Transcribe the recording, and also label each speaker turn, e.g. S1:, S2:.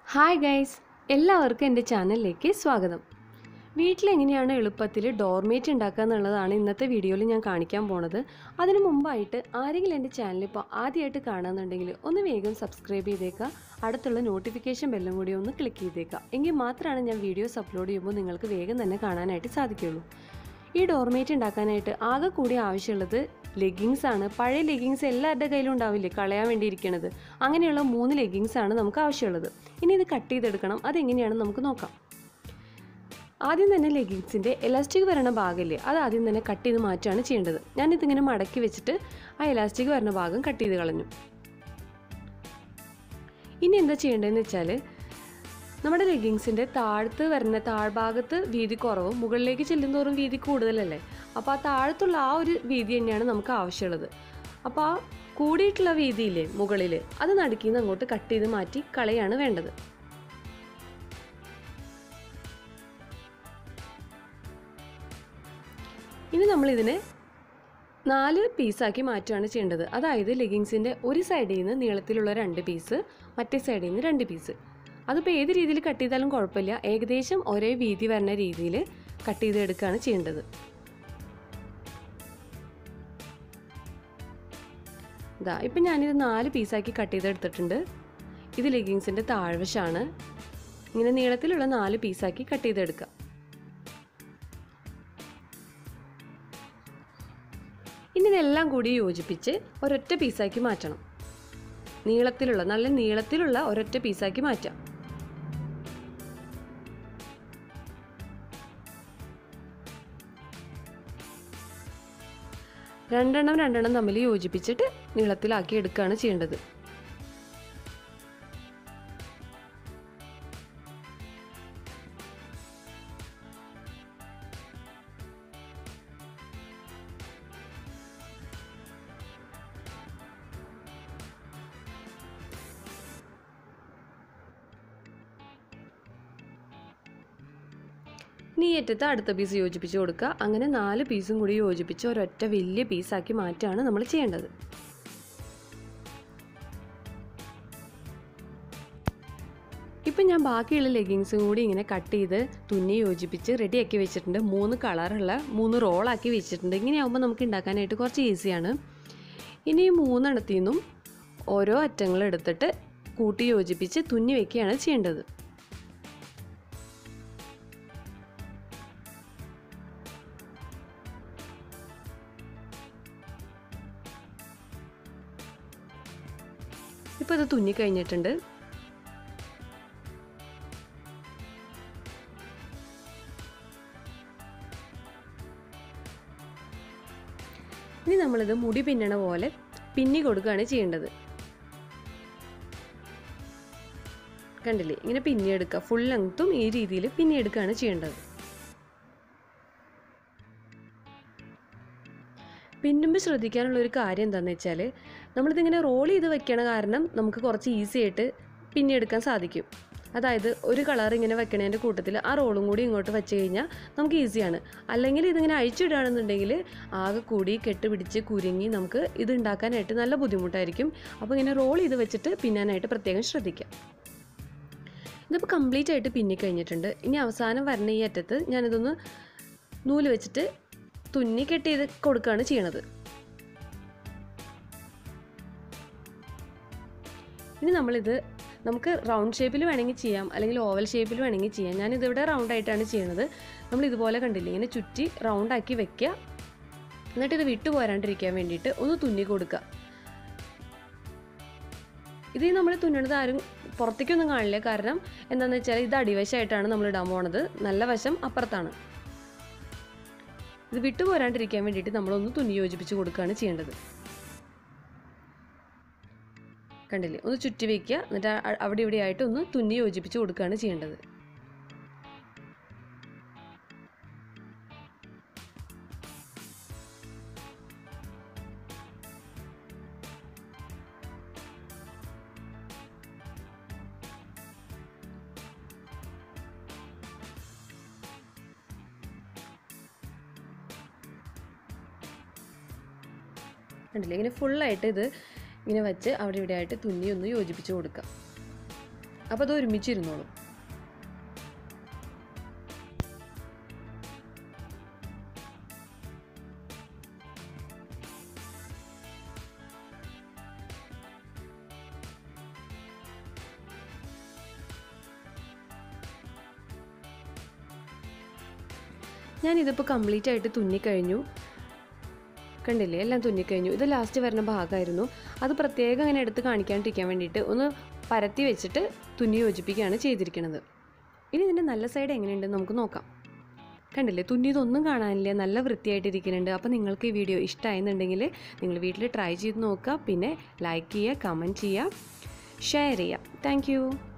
S1: hi guys എല്ലാവർക്കും എൻ്റെ ചാനലിലേക്ക് സ്വാഗതം വീട്ടിലെങ്ങനെയാണ് എളുപ്പത്തിൽ ഡോർമേറ്റ് ഉണ്ടാക്കുക എന്നുള്ളതാണ് ഇന്നത്തെ വീഡിയോയിൽ ഞാൻ കാണിക്കാൻ പോണത് അതിനു മുമ്പായിട്ട് ആരെങ്കിലും എൻ്റെ ചാനൽ ഇപ്പോൾ ആദ്യമായിട്ട് കാണുന്നുണ്ടെങ്കിൽ ഒന്ന് വേഗം സബ്സ്ക്രൈബ് ചെയ്തേക്കുക അടുത്തുള്ള നോട്ടിഫിക്കേഷൻ ബെല്ലും കൂടി ഒന്ന് ക്ലിക്ക് ചെയ്തേക്കുക എങ്കിൽ മാത്രമാണ് ഞാൻ വീഡിയോസ് അപ്ലോഡ് ചെയ്യുമ്പോൾ നിങ്ങൾക്ക് വേഗം തന്നെ കാണാനായിട്ട് സാധിക്കുള്ളൂ ഈ ഡോർമേറ്റ് ഉണ്ടാക്കാനായിട്ട് ആകെ കൂടി ആവശ്യമുള്ളത് ലെഗിങ്സ് ആണ് പഴയ ലെഗിങ്സ് എല്ലാവരുടെ കയ്യിലും ഉണ്ടാവില്ലേ കളയാൻ വേണ്ടി ഇരിക്കണത് അങ്ങനെയുള്ള മൂന്ന് ലെഗിങ്സ് ആണ് നമുക്ക് ആവശ്യമുള്ളത് ഇനി ഇത് കട്ട് ചെയ്തെടുക്കണം അതെങ്ങനെയാണെന്ന് നമുക്ക് നോക്കാം ആദ്യം തന്നെ ലെഗിങ്സിൻ്റെ എലാസ്റ്റിക് വരണ ഭാഗമില്ലേ അത് ആദ്യം തന്നെ കട്ട് ചെയ്ത് മാറ്റുകയാണ് ചെയ്യേണ്ടത് ഞാനിതിങ്ങനെ മടക്കി വെച്ചിട്ട് ആ എലാസ്റ്റിക് വരണ ഭാഗം കട്ട് ചെയ്ത് കളഞ്ഞു ഇനി എന്താ ചെയ്യേണ്ടതെന്ന് വെച്ചാൽ നമ്മുടെ ലെഗിങ്സിൻ്റെ താഴത്ത് വരുന്ന താഴ്ഭാഗത്ത് വീതി കുറവും മുകളിലേക്ക് ചെല്ലുന്തോറും വീതി കൂടുതലല്ലേ അപ്പോൾ ആ താഴത്തുള്ള ആ ഒരു വീതി തന്നെയാണ് നമുക്ക് ആവശ്യമുള്ളത് അപ്പോൾ ആ കൂടിയിട്ടുള്ള വീതിയില്ലേ മുകളിൽ അത് നടുക്കിന്ന് അങ്ങോട്ട് കട്ട് ചെയ്ത് മാറ്റി കളയാണ് വേണ്ടത് ഇനി നമ്മളിതിനെ നാല് പീസാക്കി മാറ്റുകയാണ് ചെയ്യേണ്ടത് അതായത് ലെഗിങ്സിൻ്റെ ഒരു സൈഡിൽ നിന്ന് നീളത്തിലുള്ള രണ്ട് പീസ് മറ്റേ സൈഡിൽ നിന്ന് രണ്ട് പീസ് അതിപ്പോൾ ഏത് രീതിയിൽ കട്ട് ചെയ്താലും കുഴപ്പമില്ല ഏകദേശം ഒരേ വീതി വരുന്ന രീതിയിൽ കട്ട് ചെയ്തെടുക്കുകയാണ് ചെയ്യേണ്ടത് ഇതാ ഇപ്പം ഞാനിത് നാല് പീസാക്കി കട്ട് ചെയ്തെടുത്തിട്ടുണ്ട് ഇത് ലെഗിങ്സിൻ്റെ താഴ്വശമാണ് ഇങ്ങനെ നീളത്തിലുള്ള നാല് പീസാക്കി കട്ട് ചെയ്തെടുക്കുക ഇനി ഇതെല്ലാം കൂടി യോജിപ്പിച്ച് ഒരൊറ്റ പീസാക്കി മാറ്റണം നീളത്തിലുള്ള നല്ല നീളത്തിലുള്ള ഒരൊറ്റ പീസാക്കി മാറ്റാം രണ്ടെണ്ണം രണ്ടെണ്ണം തമ്മിൽ യോജിപ്പിച്ചിട്ട് നീളത്തിലാക്കി എടുക്കുകയാണ് ചെയ്യേണ്ടത് ഇനി ഏറ്റത്തെ അടുത്ത പീസ് യോജിപ്പിച്ച് കൊടുക്കുക അങ്ങനെ നാല് പീസും കൂടി യോജിപ്പിച്ച് ഒരൊറ്റ വലിയ പീസാക്കി മാറ്റുകയാണ് നമ്മൾ ചെയ്യേണ്ടത് ഇപ്പം ഞാൻ ബാക്കിയുള്ള ലെഗിങ്സും കൂടി ഇങ്ങനെ കട്ട് ചെയ്ത് തുന്നി യോജിപ്പിച്ച് റെഡിയാക്കി വെച്ചിട്ടുണ്ട് മൂന്ന് കളറുള്ള മൂന്ന് റോളാക്കി വെച്ചിട്ടുണ്ട് ഇങ്ങനെയാകുമ്പോൾ നമുക്ക് ഉണ്ടാക്കാനായിട്ട് കുറച്ച് ഈസിയാണ് ഇനി ഈ മൂന്നെണ്ണത്തിൽ നിന്നും ഓരോ അറ്റങ്ങൾ എടുത്തിട്ട് കൂട്ടി യോജിപ്പിച്ച് തുന്നി വെക്കുകയാണ് ചെയ്യേണ്ടത് ഇപ്പോൾ ഇത് തുന്നി കഴിഞ്ഞിട്ടുണ്ട് ഇനി നമ്മളിത് മുടി പിന്നണ പോലെ പിന്നി കൊടുക്കുകയാണ് ചെയ്യേണ്ടത് കണ്ടില്ലേ ഇങ്ങനെ പിന്നിയെടുക്കുക ഫുൾ ലെങ്ത്തും ഈ രീതിയിൽ പിന്നിയെടുക്കുകയാണ് ചെയ്യേണ്ടത് പിന്നുമ്പോൾ ശ്രദ്ധിക്കാനുള്ള ഒരു കാര്യം എന്താണെന്ന് വെച്ചാൽ നമ്മളിതിങ്ങനെ റോൾ ചെയ്ത് വെക്കണ കാരണം നമുക്ക് കുറച്ച് ഈസി ആയിട്ട് പിന്നെടുക്കാൻ സാധിക്കും അതായത് ഒരു കളർ ഇങ്ങനെ വെക്കണതിൻ്റെ കൂട്ടത്തിൽ ആ റോളും കൂടി ഇങ്ങോട്ട് വെച്ച് കഴിഞ്ഞാൽ നമുക്ക് ഈസിയാണ് അല്ലെങ്കിൽ ഇതിങ്ങനെ അഴിച്ചിടുകയാണെന്നുണ്ടെങ്കിൽ ആകെ കൂടി കെട്ടുപിടിച്ച് കുരുങ്ങി നമുക്ക് ഇത് ഉണ്ടാക്കാനായിട്ട് നല്ല ബുദ്ധിമുട്ടായിരിക്കും അപ്പോൾ ഇങ്ങനെ റോൾ ചെയ്ത് വെച്ചിട്ട് പിന്നാനായിട്ട് പ്രത്യേകം ശ്രദ്ധിക്കാം ഇതിപ്പോൾ കംപ്ലീറ്റ് ആയിട്ട് പിന്നി കഴിഞ്ഞിട്ടുണ്ട് ഇനി അവസാനം വരണ ഈ അറ്റത്ത് ഞാനിതൊന്ന് നൂല് വെച്ചിട്ട് തുന്നി കെട്ടി ചെയ്ത് കൊടുക്കുകയാണ് ചെയ്യണത് ഇനി നമ്മളിത് നമുക്ക് റൗണ്ട് ഷേപ്പിൽ വേണമെങ്കിൽ ചെയ്യാം അല്ലെങ്കിൽ ഓവൽ ഷേപ്പിൽ വേണമെങ്കിൽ ചെയ്യാം ഞാനിതിവിടെ റൗണ്ട് ആയിട്ടാണ് ചെയ്യണത് നമ്മൾ ഇതുപോലെ കണ്ടില്ലേ ഇങ്ങനെ ചുറ്റി റൗണ്ട് ആക്കി വെക്കുക എന്നിട്ട് ഇത് വിട്ടു പോരാണ്ടിരിക്കാൻ വേണ്ടിയിട്ട് ഒന്ന് തുന്നി കൊടുക്കുക ഇത് നമ്മൾ തുന്നണത് ആരും പുറത്തേക്കൊന്നും കാണില്ല കാരണം എന്താണെന്ന് വെച്ചാൽ ഇത് അടിവശമായിട്ടാണ് നമ്മൾ ഇടാൻ പോണത് നല്ല വശം അപ്പുറത്താണ് ഇത് വിട്ടു പോരാണ്ടിരിക്കാൻ വേണ്ടിയിട്ട് നമ്മളൊന്ന് തുന്നി യോജിപ്പിച്ച് കൊടുക്കുകയാണ് ചെയ്യേണ്ടത് കണ്ടില്ലേ ഒന്ന് ചുറ്റി വയ്ക്കുക എന്നിട്ട് അവിടെ ഇവിടെ ആയിട്ട് ഒന്ന് തുന്നി യോജിപ്പിച്ച് കൊടുക്കുകയാണ് ചെയ്യേണ്ടത് കണ്ടില്ലേ ഇങ്ങനെ ഫുള്ളായിട്ട് ഇത് ഇങ്ങനെ വെച്ച് അവിടെ ഇവിടെ ആയിട്ട് തുന്നി ഒന്ന് യോജിപ്പിച്ച് കൊടുക്കാം അപ്പോൾ അത് ഒരുമിച്ചിരുന്നോളും ഞാനിതിപ്പോൾ കംപ്ലീറ്റ് ആയിട്ട് തുന്നിക്കഴിഞ്ഞു കണ്ടില്ലേ എല്ലാം തുന്നിക്കഴിഞ്ഞു ഇത് ലാസ്റ്റ് വരുന്ന ഭാഗമായിരുന്നു അത് പ്രത്യേകം അങ്ങനെ എടുത്ത് കാണിക്കാണ്ടിരിക്കാൻ വേണ്ടിയിട്ട് ഒന്ന് പരത്തി വെച്ചിട്ട് തുന്നി യോജിപ്പിക്കുകയാണ് ചെയ്തിരിക്കുന്നത് ഇനി ഇതിൻ്റെ നല്ല സൈഡ് എങ്ങനെയുണ്ടെന്ന് നമുക്ക് നോക്കാം കണ്ടില്ലേ തുന്നിയതൊന്നും കാണാനില്ല നല്ല വൃത്തിയായിട്ടിരിക്കുന്നുണ്ട് അപ്പോൾ നിങ്ങൾക്ക് ഈ വീഡിയോ ഇഷ്ടമായെന്നുണ്ടെങ്കിൽ നിങ്ങൾ വീട്ടിൽ ട്രൈ ചെയ്ത് നോക്കുക പിന്നെ ലൈക്ക് ചെയ്യുക കമൻറ്റ് ചെയ്യുക ഷെയർ ചെയ്യുക താങ്ക്